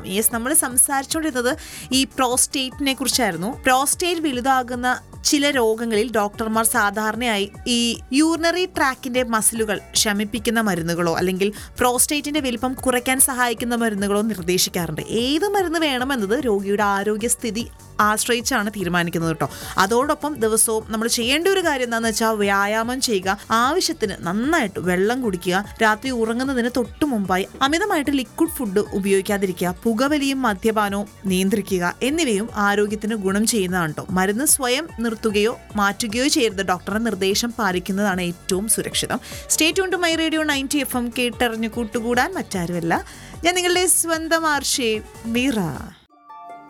yes നമ്മൾ സംസാരിച്ചുകൊണ്ടിരുന്നത് ഈ പ്രോസ്റ്റേറ്റിനെ കുറിച്ചായിരുന്നു പ്രോസ്റ്റേറ്റ് വലുതാകുന്ന ചില രോഗങ്ങളിൽ ഡോക്ടർമാർ സാധാരണയായി ഈ യൂറിനറി ട്രാക്കിന്റെ മസിലുകൾ ശമിപ്പിക്കുന്ന മരുന്നുകളോ അല്ലെങ്കിൽ പ്രോസ്റ്റേറ്റിന്റെ വലിപ്പം കുറയ്ക്കാൻ സഹായിക്കുന്ന മരുന്നുകളോ നിർദ്ദേശിക്കാറുണ്ട് ഏത് മരുന്ന് വേണമെന്നത് രോഗിയുടെ ആരോഗ്യസ്ഥിതി ആശ്രയിച്ചാണ് തീരുമാനിക്കുന്നത് കേട്ടോ അതോടൊപ്പം ദിവസവും നമ്മൾ ചെയ്യേണ്ട ഒരു കാര്യം എന്താണെന്ന് വെച്ചാൽ വ്യായാമം ചെയ്യുക ആവശ്യത്തിന് നന്നായിട്ട് വെള്ളം കുടിക്കുക രാത്രി ഉറങ്ങുന്നതിന് തൊട്ടു മുമ്പായി അമിതമായിട്ട് ലിക്വിഡ് ഫുഡ് ഉപയോഗിക്കാതിരിക്കുക പുകവലിയും മദ്യപാനവും നിയന്ത്രിക്കുക എന്നിവയും ആരോഗ്യത്തിന് ഗുണം ചെയ്യുന്നതാണ് കേട്ടോ മരുന്ന് സ്വയം നിർത്തുകയോ മാറ്റുകയോ ചെയ്യരുത് ഡോക്ടറുടെ നിർദ്ദേശം പാലിക്കുന്നതാണ് ഏറ്റവും സുരക്ഷിതം stay tune to my radio ninety F M കേട്ടറിഞ്ഞ് കൂട്ടുകൂടാൻ മറ്റാരുമല്ല ഞാൻ നിങ്ങളുടെ സ്വന്തം ആർഷേ മീറ